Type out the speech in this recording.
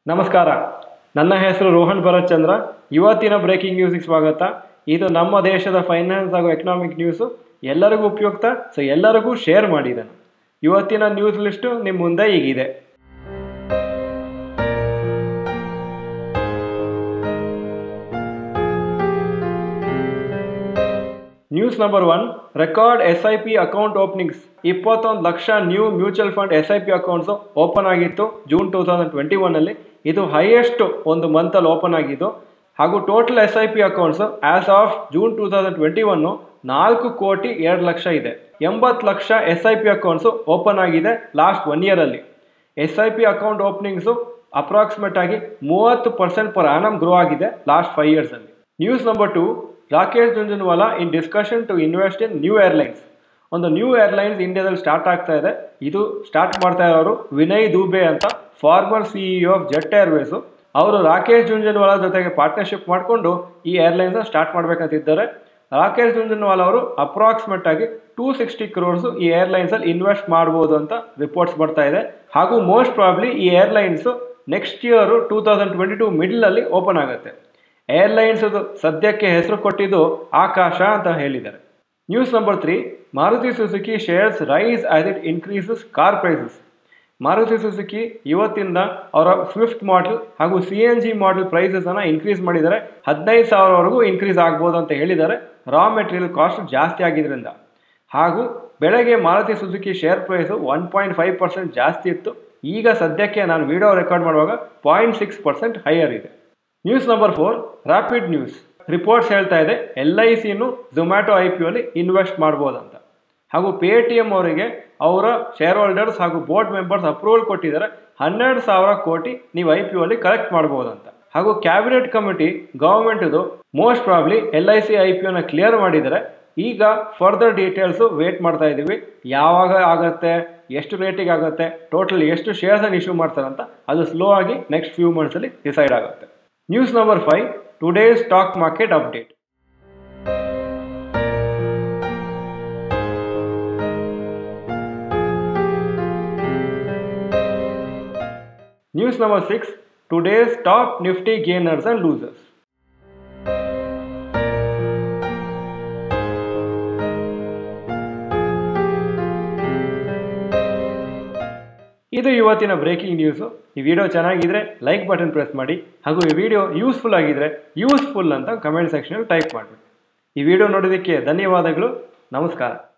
ನಮಸ್ಕಾರ ನನ್ನ ಹೆಸರು ರೋಹನ್ ಭರತ್ ಚಂದ್ರ ಇವತ್ತಿನ ಬ್ರೇಕಿಂಗ್ ನ್ಯೂಸಿಗೆ ಸ್ವಾಗತ ಇದು ನಮ್ಮ ದೇಶದ ಫೈನಾನ್ಸ್ ಹಾಗೂ ಎಕನಾಮಿಕ್ ನ್ಯೂಸು ಎಲ್ಲರಿಗೂ ಉಪಯುಕ್ತ ಸೊ ಎಲ್ಲರಿಗೂ ಶೇರ್ ಮಾಡಿದನು ಇವತ್ತಿನ ನ್ಯೂಸ್ ಲಿಸ್ಟು ನಿಮ್ಮ ಮುಂದೆ ಈಗಿದೆ news number one record S I P account openings ಇಪ್ಪತ್ತೊಂದು lakh new mutual fund S I P accounts open ಆಗಿತ್ತು ಜೂನ್ ಟೂ ತೌಸಂಡ್ ಟ್ವೆಂಟಿ ಒನ್ನಲ್ಲಿ ಇದು ಹೈಯೆಸ್ಟ್ ಒಂದು ಮಂತಲ್ಲಿ ಓಪನ್ ಆಗಿದ್ದು ಹಾಗೂ total S I P accounts as of June two thousand twenty one ನಾಲ್ಕು ಕೋಟಿ ಎರಡು ಲಕ್ಷ ಇದೆ ಎಂಬತ್ತು lakh S I P accounts open ಆಗಿದೆ ಲಾಸ್ಟ್ ಒನ್ ಇಯರಲ್ಲಿ S I P account ಓಪನಿಂಗ್ಸು approximate ಆಗಿ ಮೂವತ್ತು ಪರ್ಸೆಂಟ್ ಪರ್ ಆನಮ್ ಗ್ರೋ ಆಗಿದೆ ಲಾಸ್ಟ್ ಫೈವ್ ಇಯರ್ಸಲ್ಲಿ news number two Rakesh Jhunjhunwala in discussion to invest in new airlines ಒಂದು ನ್ಯೂ ಏರ್ಲೈನ್ಸ್ ಇಂಡಿಯಾದಲ್ಲಿ ಸ್ಟಾರ್ಟ್ ಆಗ್ತಾ ಇದೆ ಇದು ಸ್ಟಾರ್ಟ್ ಮಾಡ್ತಾ ಇರೋರು ವಿನಯ್ ದೂಬೆ ಅಂತ former CEO of Jet airways ಅವರು ರಾಕೇಶ್ ಜುಂಜುನ್ವಾಲಾ ಜೊತೆಗೆ ಪಾರ್ಟ್ನರ್ಶಿಪ್ ಮಾಡಿಕೊಂಡು ಈ ಏರ್ಲೈನ್ಸ್ ಸ್ಟಾರ್ಟ್ ಮಾಡ್ಬೇಕಂತಿದ್ದಾರೆ ರಾಕೇಶ್ ಜುಂಜುನ್ವಾಲಾ ಅವರು ಅಪ್ರಾಕ್ಸಿಮೇಟ್ ಆಗಿ ಟೂ ಸಿಕ್ಸ್ಟಿ ಕ್ರೋರ್ಸ್ ಈ ಏರ್ಲೈನ್ಸ್ ಅಲ್ಲಿ ಇನ್ವೆಸ್ಟ್ ಮಾಡ್ಬೋದು ಅಂತ ರಿಪೋರ್ಟ್ಸ್ ಬರ್ತಾ ಇದೆ ಹಾಗೂ ಮೋಸ್ಟ್ ಪ್ರಾಬ್ಲಿ ಈ airlines next year two thousand twenty two middle ಅಲ್ಲಿ ಓಪನ್ ಆಗುತ್ತೆ ಏರ್ಲೈನ್ಸ್ ಸದ್ಯಕ್ಕೆ ಹೆಸರು ಕೊಟ್ಟಿದ್ದು ಆಕಾಶ ಅಂತ ಹೇಳಿದ್ದಾರೆ news number three Maruti Suzuki shares rise as it increases car prices Maruti Suzuki ಇವತ್ತಿಂದ ಅವರ ಸ್ವಿಫ್ಟ್ ಮಾಡೆಲ್ ಹಾಗೂ C N G model prices ಅನ್ನ ಇನ್ಕ್ರೀಸ್ ಮಾಡಿದ್ದಾರೆ ಹದಿನೈದು ಸಾವಿರವರೆಗೂ ಇನ್ಕ್ರೀಸ್ ಆಗ್ಬೋದು ಅಂತ ಹೇಳಿದ್ದಾರೆ ರಾ ಮೆಟೀರಿಯಲ್ ಕಾಸ್ಟ್ ಜಾಸ್ತಿ ಆಗಿದ್ರಿಂದ ಹಾಗೂ ಬೆಳಗ್ಗೆ Maruti Suzuki share price one point five percent ಜಾಸ್ತಿ ಇತ್ತು ಈಗ ಸದ್ಯಕ್ಕೆ ನಾನು ವಿಡಿಯೋ ರೆಕಾರ್ಡ್ ಮಾಡುವಾಗ ಪಾಯಿಂಟ್ ಸಿಕ್ಸ್ ಪರ್ಸೆಂಟ್ ಹೈಯರ್ ಇದೆ news number four rapid news reports ಹೇಳ್ತಾ ಇದೆ ಎಲ್ ಐ ಸಿನು ಝೊಮ್ಯಾಟೊ ಐ ಪಿ ಅಲ್ಲಿ ಇನ್ವೆಸ್ಟ್ ಮಾಡ್ಬೋದಂತ ಹಾಗೂ ಪೇ ಟಿ ಎಮ್ ಅವರಿಗೆ ಅವರ ಶೇರ್ ಹೋಲ್ಡರ್ಸ್ ಹಾಗೂ ಬೋರ್ಡ್ ಮೆಂಬರ್ಸ್ ಅಪ್ರೂವಲ್ ಕೊಟ್ಟಿದ್ದಾರೆ ಹನ್ನೆರಡು ಸಾವಿರ ಕೋಟಿ ನೀವು ಐ ಪಿ ಅಲ್ಲಿ ಕಲೆಕ್ಟ್ ಮಾಡ್ಬೋದಂತ ಹಾಗೂ ಕ್ಯಾಬಿನೆಟ್ ಕಮಿಟಿ ಗವರ್ಮೆಂಟ್ದು most probably L I C I P ನ ಕ್ಲಿಯರ್ ಮಾಡಿದರೆ ಈಗ ಫರ್ದರ್ ಡೀಟೇಲ್ಸು ವೇಟ್ ಮಾಡ್ತಾ ಇದ್ದೀವಿ ಯಾವಾಗ ಆಗುತ್ತೆ ಎಷ್ಟು ರೇಟಿಗೆ ಆಗುತ್ತೆ ಟೋಟಲ್ ಎಷ್ಟು ಶೇರ್ಸ್ ಅನ್ನು ಇಶ್ಯೂ ಮಾಡ್ತಾರೆ ಅಂತ ಅದು ಸ್ಲೋ ಆಗಿ ನೆಕ್ಸ್ಟ್ ಫ್ಯೂ ಮಂತ್ಸಲ್ಲಿ ಡಿಸೈಡ್ ಆಗುತ್ತೆ news number five today stock market update news number six today's top Nifty gainers and losers ಇದು ಇವತ್ತಿನ ಬ್ರೇಕಿಂಗ್ ನ್ಯೂಸು ಈ ವಿಡಿಯೋ ಚೆನ್ನಾಗಿದ್ರೆ ಲೈಕ್ ಬಟನ್ ಪ್ರೆಸ್ ಮಾಡಿ ಹಾಗೂ ಈ ವಿಡಿಯೋ ಯೂಸ್ಫುಲ್ ಆಗಿದ್ರೆ ಯೂಸ್ಫುಲ್ ಅಂತ ಕಮೆಂಟ್ ಸೆಕ್ಷನಲ್ಲಿ ಟೈಪ್ ಮಾಡಿಬಿಡಿ ಈ ವಿಡಿಯೋ ನೋಡೋದಕ್ಕೆ ಧನ್ಯವಾದಗಳು ನಮಸ್ಕಾರ